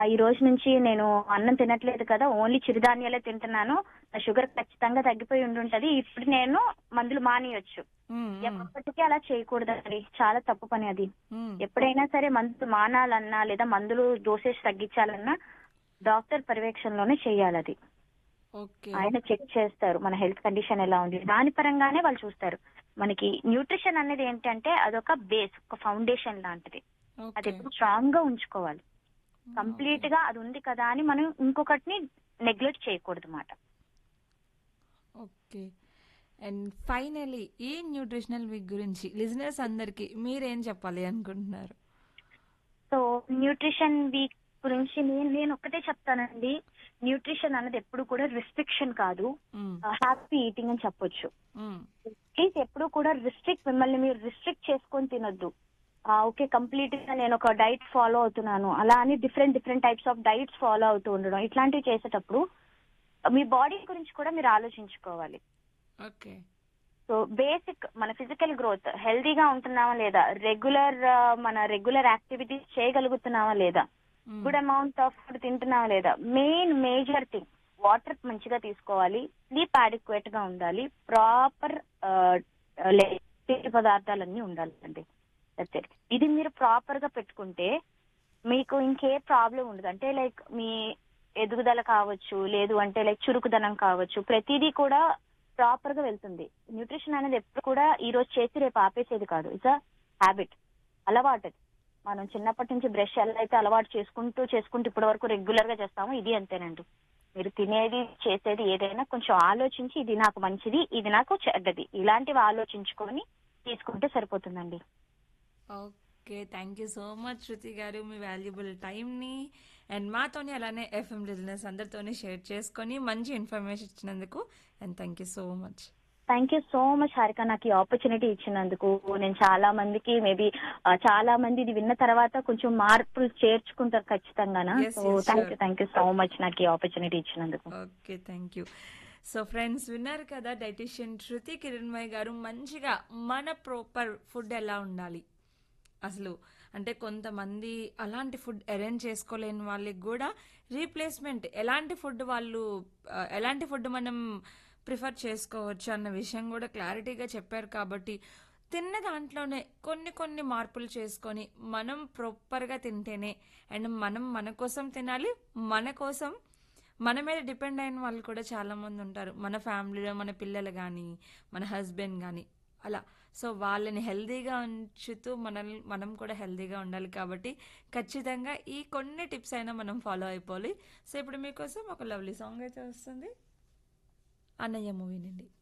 ఈ రోజు నుంచి నేను అన్నం తినట్లేదు కదా ఓన్లీ చిరుధాన్యాలే తింటున్నాను నా షుగర్ ఖచ్చితంగా తగ్గిపోయి ఉండుంటది ఇప్పుడు నేను మందులు మానేయొచ్చు మ్మ్, మ్మ్, ఎప్పటికీ అలా చేయకూడదండి చాలా తప్పు పని అది మ్మ్. ఎప్పుడైనా సరే మందులు మానాలన్నా లేదా మందులు డోసేజ్ తగ్గించాలన్నా డాక్టర్ పర్యవేక్షణలోనే చేయాలి అది ఓకే ఆయన చెక్ చేస్తారు మన హెల్త్ కండిషన్ ఎలా ఉంది దాని పరంగానే వాళ్ళు చూస్తారు మనకి న్యూట్రిషన్ అనేది ఏంటంటే అదొక బేస్ ఒక ఫౌండేషన్ లాంటిది అది ఓకే ఎప్పుడు స్ట్రాంగ్ గా ఉంచుకోవాలి కంప్లీట్ గా అది ఉంది కదా అని మనం ఇంకొకటిని నెగ్లెక్ట్ చేయకూడదు మాట ఓకే అండ్ ఫైనలీ ఈ న్యూట్రిషనల్ వీక్ గురించి లిజనర్స్ అందరికి మీరేం చెప్పాలి అనుకుంటున్నారు సో న్యూట్రిషన్ వీక్ గురించి నేను నేను ఒక్కటే చెప్తానండి న్యూట్రిషన్ అన్నది ఎప్పుడు కూడా రిస్ట్రిక్షన్ కాదు మ్మ్, హ్యాపీ ఈటింగ్ అని చెప్పొచ్చు మ్మ్, ప్లీజ్ ఎప్పుడు కూడా రిస్ట్రిక్ట్ మిమ్మల్ని మీరు రిస్ట్రిక్ట్ చేసుకొని తినొద్దు ఓకే కంప్లీట్ గా నేను ఒక డైట్ ఫాలో అవుతున్నాను అలా అని different different types of diets follow అవుతూ ఉండడం ఇట్లాంటివి చేసేటప్పుడు మీ బాడీ గురించి కూడా మీరు ఆలోచించుకోవాలి ఓకే సో బేసిక్ మన ఫిజికల్ గ్రోత్ హెల్దీగా ఉంటున్నామా లేదా రెగ్యులర్ మన రెగ్యులర్ యాక్టివిటీస్ చేయగలుగుతున్నామా లేదా hmm, good amount of food తింటున్నావా లేదా మెయిన్ మేజర్ థింగ్ వాటర్ మంచిగా తీసుకోవాలి స్లీప్ అడిక్వేట్ గా ఉండాలి ప్రాపర్ పదార్థాలన్నీ ఉండాలండి That's it. ఇది మీరు ప్రాపర్ గా పెట్టుకుంటే మీకు ఇంకే ప్రాబ్లం ఉండదు అంటే లైక్ మీ ఎదుగుదల కావచ్చు లేదు అంటే లైక్ చురుకుదనం కావచ్చు ప్రతిదీ కూడా ప్రాపర్ గా వెళ్తుంది న్యూట్రిషన్ అనేది ఎప్పుడు కూడా ఈ రోజు చేసి రేపు ఆపేసేది కాదు ఇట్స్ అ హ్యాబిట్ అలవాటు అది. మనం చిన్నప్పటి నుంచి బ్రష్ ఎలా అయితే అలవాటు చేసుకుంటూ చేసుకుంటూ ఇప్పటి వరకు రెగ్యులర్ గా చేస్తామో ఇది అంతేనండి మీరు తినేది చేసేది ఏదైనా కొంచెం ఆలోచించి ఇది నాకు మంచిది ఇది నాకు చెడ్డది ఇలాంటివి ఆలోచించుకొని తీసుకుంటే సరిపోతుందండి okay thank you so much Shruti garu మీ వాల్యుబుల్ టైంని అండ్ మాతోని అలానే ఎఫ్ఎం లిజనర్స్ అందరితోని షేర్ చేసుకొని మంచి ఇన్ఫర్మేషన్ ఇచ్చినందుకు and thank you so much thank you so much Harika నాకు ఈ ఆపర్చునిటీ ఇచ్చినందుకు నేను చాలా మందికి మేబీ చాలా మంది ఇది విన్న తర్వాత కొంచెం మార్పులు చేర్చుకుంటారు ఖచ్చితంగా Yes, so yes, thank sure. You thank you so much నాకు ఈ ఆపర్చునిటీ ఇచ్చినందుకు okay thank you so friends విన్నారు కదా డైటిషియన్ శృతి కిరణ్మయ్ గారు మంచిగా మన ప్రాపర్ ఫుడ్ ఎలా ఉండాలి అసలు అంటే కొంతమంది అలాంటి ఫుడ్ అరేంజ్ చేసుకోలేని వాళ్ళకి కూడా రీప్లేస్మెంట్ ఎలాంటి ఫుడ్ వాళ్ళు ఆ, ఎలాంటి ఫుడ్ మనం ప్రిఫర్ చేసుకోవచ్చు అన్న విషయం కూడా క్లారిటీగా చెప్పారు కాబట్టి తిన్న దాంట్లోనే కొన్ని కొన్ని మార్పులు చేసుకొని మనం ప్రాపర్గా తింటేనే అండ్ మనం మన కోసం తినాలి మన కోసం మన మీద డిపెండ్ అయిన వాళ్ళు కూడా చాలా మంది ఉంటారు మన ఫ్యామిలీలో మన పిల్లలు కానీ మన హస్బెండ్ కానీ అలా సో వాళ్ళని హెల్తీగా ఉంచుతూ మనల్ని మనం కూడా హెల్తీగా ఉండాలి కాబట్టి ఖచ్చితంగా ఈ కొన్ని టిప్స్ అయినా మనం ఫాలో అయిపోవాలి సో ఇప్పుడు మీకోసం ఒక లవ్లీ సాంగ్ అయితే వస్తుంది అన్నయ్య మూవీ నుండి